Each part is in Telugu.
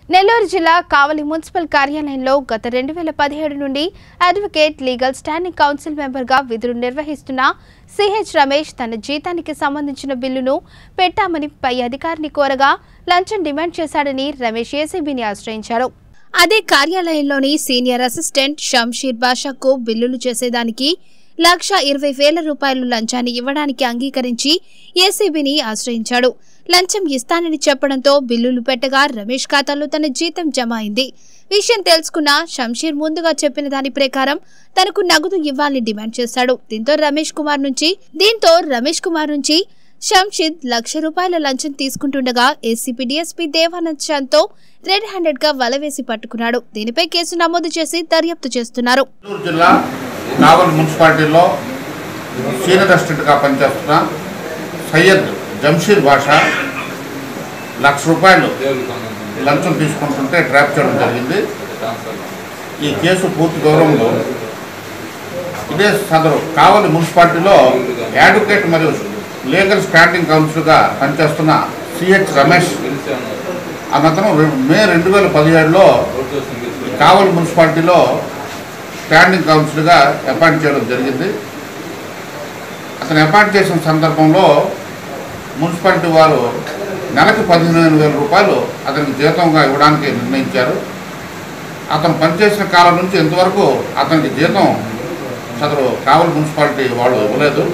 నెల్లూరు జిల్లా కావలి మున్సిపల్ కార్యాలయంలో గత రెండు వేల పదిహేడు నుండి అడ్వకేట్ లీగల్ స్టాండింగ్ కౌన్సిల్ మెంబర్గా విధులు నిర్వహిస్తున్న సిహెచ్ రమేష్ తన జీతానికి సంబంధించిన బిల్లును పెట్టామని పై అధికారిని కోరగా లంచం డిమాండ్ చేశాడని రమేష్ ఏసీబీని ఆశ్రయించారు అదే కార్యాలయంలోని సీనియర్ అసిస్టెంట్ షంషీర్ బాషాకు బిల్లులు చేసేదానికి లక్ష ఇరవై వేల రూపాయలు లంచాన్ని ఇవ్వడానికి అంగీకరించి ఏసీబీని ఆశ్రయించాడు లంచం ఇస్తానని చెప్పడంతో బిల్లులు పెట్టగా రమేష్ ఖాతాలో తన జీతం జమ అయింది విషయం తెలుసుకున్న షంషీర్ ముందుగా చెప్పిన దాని ప్రకారం తనకు నగదు ఇవ్వాలని డిమాండ్ చేశాడు దీంతో రమేష్ కుమార్ నుంచి దీంతో రమేష్ కుమార్ నుంచి షంషీద్ లక్ష రూపాయల లంచం తీసుకుంటుండగా ఏసీపీ డీఎస్పీ దేవానంద్ చాంద్తో రెడ్ హ్యాండెడ్ గా వలవేసి పట్టుకున్నాడు దీనిపై కేసు నమోదు చేసి దర్యాప్తు చేస్తున్నారు నెల్లూరు జిల్లా కావలి మున్సిపాలిటీలో సీనియర్ అసిస్టెంట్గా పనిచేస్తున్న సయ్యద్ జంషీర్ బాషా లక్ష రూపాయలు లంచం తీసుకుంటుంటే ట్రాప్ చేయడం జరిగింది ఈ కేసు పూర్తి గౌరవంలో ఇదే సదరు కావలి మున్సిపాలిటీలో అడ్వకేట్ మరియు లీగల్ స్టాండింగ్ కౌన్సిల్గా పనిచేస్తున్న సిహెచ్ రమేష్ అతను రె- మే రెండు వేల పదిహేడులో కావలి మున్సిపాలిటీలో స్టాండింగ్ కౌన్సిల్గా అపాయింట్ చేయడం జరిగింది అతను అపాయింట్ చేసిన సందర్భంలో మున్సిపాలిటీ వారు నెలకు పదిహేను వేల రూపాయలు అతనికి జీతంగా ఇవ్వడానికి నిర్ణయించారు అతను పనిచేసిన కాలం నుంచి ఇంతవరకు అతనికి జీతం సదరు కావలి మున్సిపాలిటీ వాళ్ళు ఇవ్వలేదు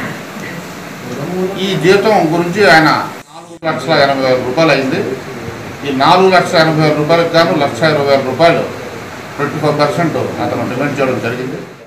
ఈ జీతం గురించి ఆయన నాలుగు లక్షల ఎనభై వేల రూపాయలు అయింది ఈ నాలుగు లక్షల ఎనభై వేల రూపాయలకు గాను లక్ష ఇరవై వేల రూపాయలు ట్వంటీ ఫైవ్ పర్సెంట్ అతను డిమాండ్ చేయడం జరిగింది